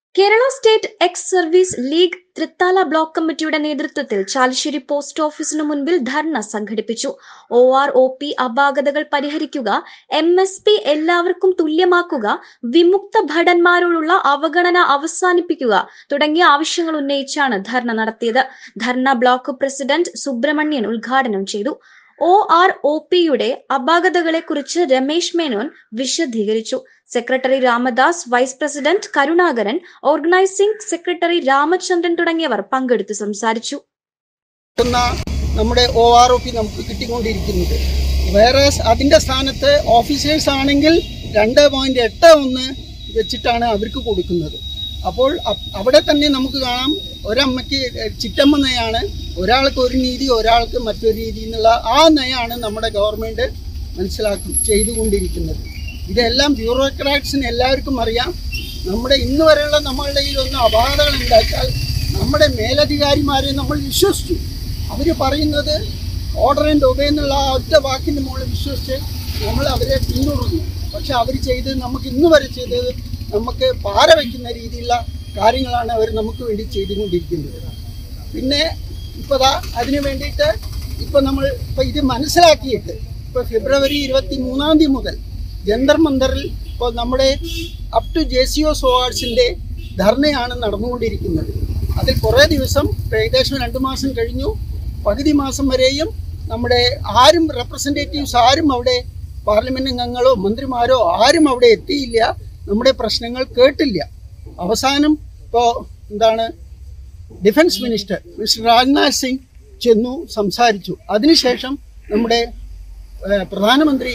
Kerala state ex service league Thrithala block കമ്മിറ്റിയുടെ നേതൃത്വത്തിൽ Chalissery post ഓഫീസിനു മുൻപിൽ ധർണ സംഘടിപ്പിച്ചു ഒ ആർ ഒ പി അപാകതകൾ പരിഹരിക്കുക എം എസ് പി എല്ലാവർക്കും തുല്യമാക്കുക വിമുക്ത ഭടന്മാരോടുള്ള അവഗണന അവസാനിപ്പിക്കുക തുടങ്ങിയ ആവശ്യങ്ങൾ ഉന്നയിച്ചാണ് ധർണ നടത്തിയത് ധർണ ബ്ലോക്ക് പ്രസിഡന്റ് സുബ്രഹ്മണ്യൻ ഉദ്ഘാടനം ചെയ്തു ഒ ആർ ഒ പിയുടെ അപാകതകളെക്കുറിച്ച് രമേശ് മേനോൻ വിശദീകരിച്ചു secretary Ramadas vice president Karunakaran organising secretary Ramachandran തുടങ്ങിയവർ പങ്കെടുത്തു സംസാരിച്ചു കിട്ടുന്ന നമ്മുടെ ഒ ആർ ഒ പി നമുക്ക് കിട്ടിക്കൊണ്ടിരിക്കുന്നത് വേറെ അതിൻ്റെ സ്ഥാനത്ത് ഓഫീസേഴ്സ് ആണെങ്കിൽ രണ്ട് പോയിന്റ് എട്ട് ഒന്ന് വെച്ചിട്ടാണ് അവർക്ക് കൊടുക്കുന്നത് അപ്പോൾ അ- അവിടെ തന്നെ നമുക്ക് കാണാം ഒരമ്മയ്ക്ക് ചിറ്റമ്മ നയാണ് ഒരാൾക്ക് ഒരു നീതി ഒരാൾക്ക് മറ്റൊരു രീതി എന്നുള്ള ആ നയാണ് നമ്മുടെ ഗവൺമെൻറ് മനസ്സിലാക്കി ചെയ്തുകൊണ്ടിരിക്കുന്നത് ഇതെല്ലാം ബ്യൂറോക്രാറ്റ്സിന് എല്ലാവർക്കും അറിയാം നമ്മുടെ ഇന്ന് വരെയുള്ള നമ്മളുടെ കയ്യിലൊന്നും അപാകതകൾ ഉണ്ടാക്കിയാൽ നമ്മുടെ മേലധികാരിമാരെ നമ്മൾ വിശ്വസിച്ചു അവർ പറയുന്നത് ഓർഡർ ആൻഡ് ഒബേ എന്നുള്ള ആ ഒറ്റ വാക്കിൻ്റെ മുകളിൽ വിശ്വസിച്ച് നമ്മൾ അവരെ പിന്തുടർന്നു പക്ഷെ അവർ ചെയ്ത് നമുക്ക് ഇന്ന് വരെ ചെയ്തത് നമുക്ക് പാര വയ്ക്കുന്ന രീതിയിലുള്ള കാര്യങ്ങളാണ് അവർ നമുക്ക് വേണ്ടി ചെയ്തുകൊണ്ടിരിക്കുന്നത് പിന്നെ ഇപ്പോൾ ദാ അതിന് വേണ്ടിയിട്ട് ഇപ്പോൾ നമ്മൾ ഇപ്പോൾ ഇത് മനസ്സിലാക്കിയിട്ട് ഇപ്പോൾ ഫെബ്രുവരി ഇരുപത്തി മൂന്നാം തീയതി മുതൽ ജന്തർ മന്ദറിൽ ഇപ്പോൾ നമ്മുടെ up to J C O സോവാർഡ്സിൻ്റെ ധർണയാണ് നടന്നുകൊണ്ടിരിക്കുന്നത് അതിൽ കുറേ ദിവസം ഇപ്പം ഏകദേശം രണ്ട് മാസം കഴിഞ്ഞു പകുതി മാസം വരെയും നമ്മുടെ ആരും റെപ്രസെൻറ്റേറ്റീവ്സ് ആരും അവിടെ പാർലമെന്റ് അംഗങ്ങളോ മന്ത്രിമാരോ ആരും അവിടെ എത്തിയില്ല നമ്മുടെ പ്രശ്നങ്ങൾ കേട്ടില്ല അവസാനം ഇപ്പോൾ എന്താണ് defence minister mister Rajnath Singh ചെന്നു സംസാരിച്ചു അതിനുശേഷം നമ്മുടെ ഏഹ്, പ്രധാനമന്ത്രി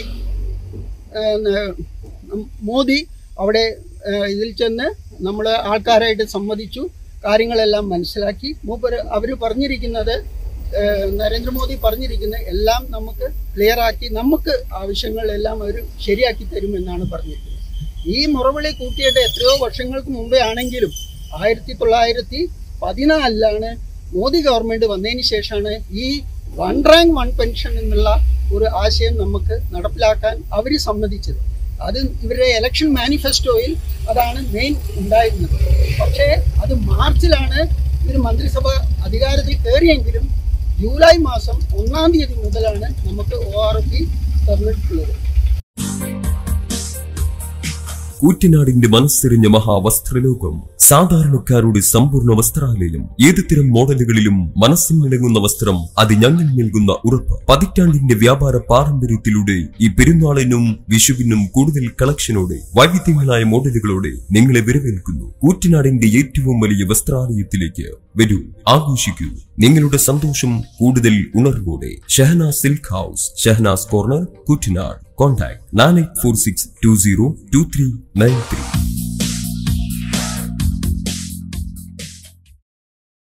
ഏഹ്, നം- മോദി അവിടെ ഏഹ്, ഇതിൽ ചെന്ന് നമ്മൾ ആൾക്കാരായിട്ട് സംവദിച്ചു കാര്യങ്ങളെല്ലാം മനസ്സിലാക്കി മൂപ്പർ അവർ പറഞ്ഞിരിക്കുന്നത് ഏഹ്, നരേന്ദ്രമോദി പറഞ്ഞിരിക്കുന്നത് എല്ലാം നമുക്ക് ക്ലിയർ ആക്കി നമുക്ക് ആവശ്യങ്ങളെല്ലാം അവർ ശരിയാക്കി തരുമെന്നാണ് പറഞ്ഞിരിക്കുന്നത് ഈ മുറവിളി കൂട്ടിയിട്ട് എത്രയോ വർഷങ്ങൾക്ക് മുമ്പേ ആണെങ്കിലും ആയിരത്തി തൊള്ളായിരത്തി പതിനാലിലാണ് മോദി ഗവൺമെന്റ് വന്നതിന് ശേഷമാണ് ഈ വൺ റാങ്ക് വൺ പെൻഷൻ എന്നുള്ള ഒരു ആശയം നമുക്ക് നടപ്പിലാക്കാൻ അവർ സമ്മതിച്ചത് അത് ഇവരുടെ ഇലക്ഷൻ മാനിഫെസ്റ്റോയിൽ അതാണ് മെയിൻ ഉണ്ടായിരുന്നത് പക്ഷേ അത് മാർച്ചിലാണ് ഇവർ മന്ത്രിസഭ അധികാരത്തിൽ കയറിയെങ്കിലും ജൂലൈ മാസം ഒന്നാം തീയതി മുതലാണ് നമുക്ക് ഒ ആർ പി തന്നിട്ടുള്ളത് കൂറ്റനാടിന്റെ മനസ്സെറിഞ്ഞ മഹാവസ്ത്രലോകം സാധാരണക്കാരുടെ സമ്പൂർണ്ണ വസ്ത്രാലയം ഏത് തരം മോഡലുകളിലും മനസ്സിനിണങ്ങുന്ന വസ്ത്രം അത് ഞങ്ങൾ നൽകുന്ന ഉറപ്പ് പതിറ്റാണ്ടിന്റെ വ്യാപാര പാരമ്പര്യത്തിലൂടെ ഈ പെരുന്നാളിനും വിഷുവിനും കൂടുതൽ കളക്ഷനോടെ വൈവിധ്യങ്ങളായ മോഡലുകളോടെ നിങ്ങളെ വരവേൽക്കുന്നു കൂറ്റനാടിന്റെ ഏറ്റവും വലിയ വസ്ത്രാലയത്തിലേക്ക് വരൂ ആഘോഷിക്കൂ നിങ്ങളുടെ സന്തോഷം കൂടുതൽ ഉണർവോടെ Shahana silk house Shahnaz corner Koottanad contact nine eight four six two zero two three nine three